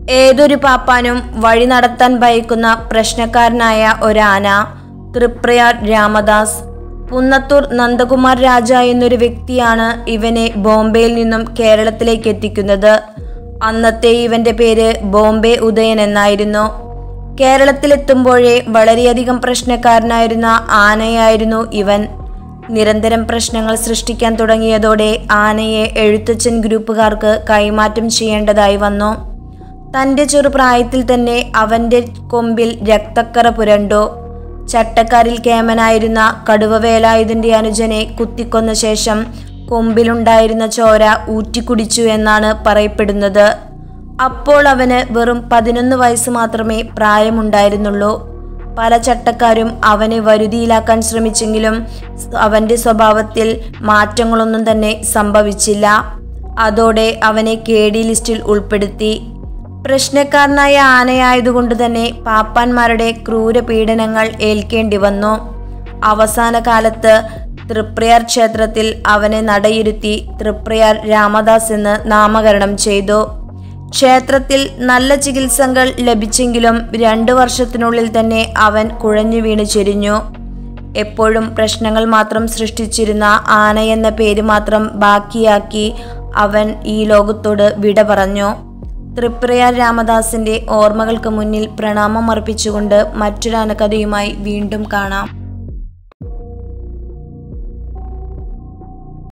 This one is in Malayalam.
ഏതൊരു പാപ്പാനും വഴി നടത്താൻ ഭയക്കുന്ന പ്രശ്നക്കാരനായ ഒരാന തൃപ്രയാർ രാമദാസ് പുന്നത്തൂർ നന്ദകുമാർ രാജ എന്നൊരു വ്യക്തിയാണ് ഇവനെ ബോംബെയിൽ നിന്നും കേരളത്തിലേക്ക് എത്തിക്കുന്നത് അന്നത്തെ ഇവന്റെ പേര് ബോംബെ ഉദയൻ എന്നായിരുന്നു കേരളത്തിലെത്തുമ്പോഴേ വളരെയധികം പ്രശ്നക്കാരനായിരുന്ന ആനയായിരുന്നു ഇവൻ നിരന്തരം പ്രശ്നങ്ങൾ സൃഷ്ടിക്കാൻ തുടങ്ങിയതോടെ ആനയെ എഴുത്തച്ഛൻ ഗ്രൂപ്പുകാർക്ക് കൈമാറ്റം ചെയ്യേണ്ടതായി വന്നു തൻ്റെ ചെറുപ്രായത്തിൽ തന്നെ അവൻ്റെ കൊമ്പിൽ രക്തക്കറ പുരണ്ടു ചട്ടക്കാരിൽ കേമനായിരുന്ന കടുവവേലായുധന്റെ അനുജനെ കുത്തിക്കൊന്ന ശേഷം കൊമ്പിലുണ്ടായിരുന്ന ചോര ഊറ്റിക്കുടിച്ചു എന്നാണ് പറയപ്പെടുന്നത് അപ്പോൾ അവന് വെറും പതിനൊന്ന് വയസ്സ് മാത്രമേ പ്രായമുണ്ടായിരുന്നുള്ളൂ പല ചട്ടക്കാരും അവനെ വരുതിയിലാക്കാൻ ശ്രമിച്ചെങ്കിലും അവന്റെ സ്വഭാവത്തിൽ മാറ്റങ്ങളൊന്നും തന്നെ സംഭവിച്ചില്ല അതോടെ അവനെ കെ ഡി ലിസ്റ്റിൽ ഉൾപ്പെടുത്തി പ്രശ്നക്കാരനായ ആനയായതുകൊണ്ട് തന്നെ പാപ്പാന്മാരുടെ ക്രൂര പീഡനങ്ങൾ ഏൽക്കേണ്ടി വന്നു അവസാന കാലത്ത് തൃപ്രയാർ ക്ഷേത്രത്തിൽ അവനെ നടയിരുത്തി തൃപ്രയാർ രാമദാസ് എന്ന് നാമകരണം ചെയ്തു ക്ഷേത്രത്തിൽ നല്ല ചികിത്സകൾ ലഭിച്ചെങ്കിലും രണ്ടു വർഷത്തിനുള്ളിൽ തന്നെ അവൻ കുഴഞ്ഞു വീണ് ചെരിഞ്ഞു എപ്പോഴും പ്രശ്നങ്ങൾ മാത്രം സൃഷ്ടിച്ചിരുന്ന ആന എന്ന പേര് മാത്രം ബാക്കിയാക്കി അവൻ ഈ ലോകത്തോട് വിട പറഞ്ഞു തൃപ്രയാർ രാമദാസിന്റെ ഓർമ്മകൾക്ക് മുന്നിൽ പ്രണാമം അർപ്പിച്ചുകൊണ്ട് മറ്റൊരു ആനക്കഥയുമായി വീണ്ടും കാണാം